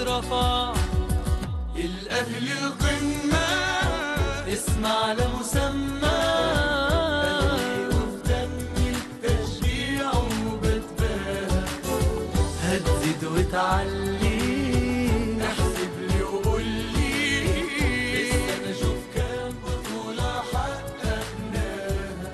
اترفع الأهلي القمة اسم على مسمى قلبي وفي دمي التشجيع وبتباهى هتزيد وتعلي احسب لي وقول لي لسه نشوف كام بطولة حققناها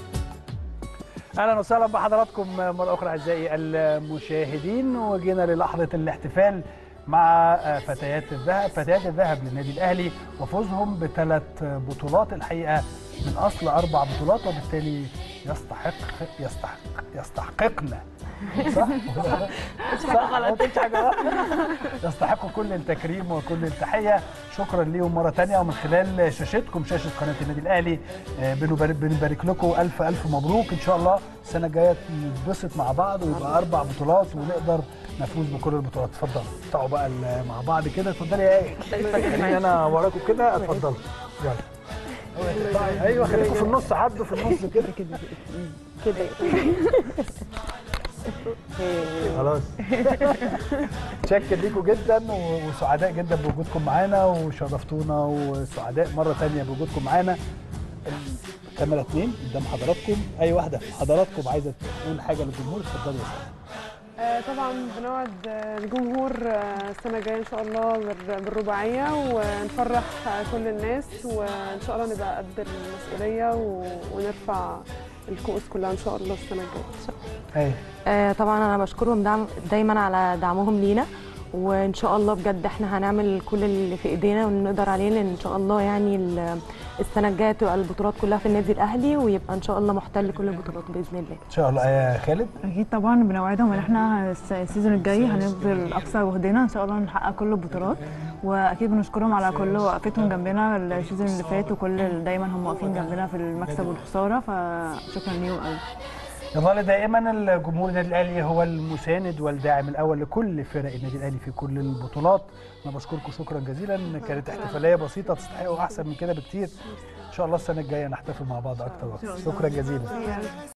اهلا وسهلا بحضراتكم مره اخرى اعزائي المشاهدين وجينا للحظه الاحتفال مع فتيات الذهب فتيات الذهب للنادي الاهلي وفوزهم بثلاث بطولات الحقيقه من اصل اربع بطولات وبالتالي يستحق يستحق يستحققنا صح؟ صح ما قلتش حاجه غلط يستحقوا كل التكريم وكل التحيه شكرا ليهم مره ثانيه ومن خلال شاشتكم شاشه قناه النادي الاهلي آه، بنبارك بنبارك لكم الف الف مبروك ان شاء الله السنه الجايه نتبسط مع بعض ويبقى اربع بطولات ونقدر نفوز بكل البطولات اتفضلوا اقطعوا بقى ال- مع بعض كده اتفضلي يا ايه خليني انا وراكم كده اتفضلوا يلا اقطعي. ايوه خليكم في النص عدوا في النص كده كده كده خلاص شكر ليكم جدا و- وسعداء جدا بوجودكم معانا وشرفتونا وسعداء مره تانية بوجودكم معانا الكاميرا اتنين قدام حضراتكم اي واحده في حضراتكم عايزه تقول حاجه للجمهور اتفضلي يا سلام آه، طبعا بنوعد آه، الجمهور آه، السنه الجايه ان شاء الله بال- بالرباعيه ونفرح آه، كل الناس وان شاء الله نبقى قد المسؤوليه و- ونرفع الكؤوس كلها ان شاء الله السنه الجايه ايه آه، طبعا انا بشكرهم دعم دايما على دعمهم لينا وان شاء الله بجد احنا هنعمل كل اللي في ايدينا ونقدر عليه لان ان شاء الله يعني ال- السنه الجايه تبقى البطولات كلها في النادي الاهلي ويبقى ان شاء الله محتل كل البطولات باذن الله ان شاء الله يا خالد اكيد طبعا بنوعدهم ان احنا الس- السيزون الجاي هنبذل اقصى جهدنا ان شاء الله نحقق كل البطولات واكيد بنشكرهم على كل وقفتهم جنبنا السيزون اللي فات وكل دايما هم واقفين جنبنا في المكسب والخساره فشكرا ليهم قوي يظل دائما الجمهور النادي الاهلي هو المساند والداعم الاول لكل فرق النادي الاهلي في كل البطولات انا بشكركم شكرا جزيلا كانت احتفاليه بسيطه تستحقوا احسن من كده بكتير ان شاء الله السنه الجايه نحتفل مع بعض اكتر واكتر شكرا جزيلا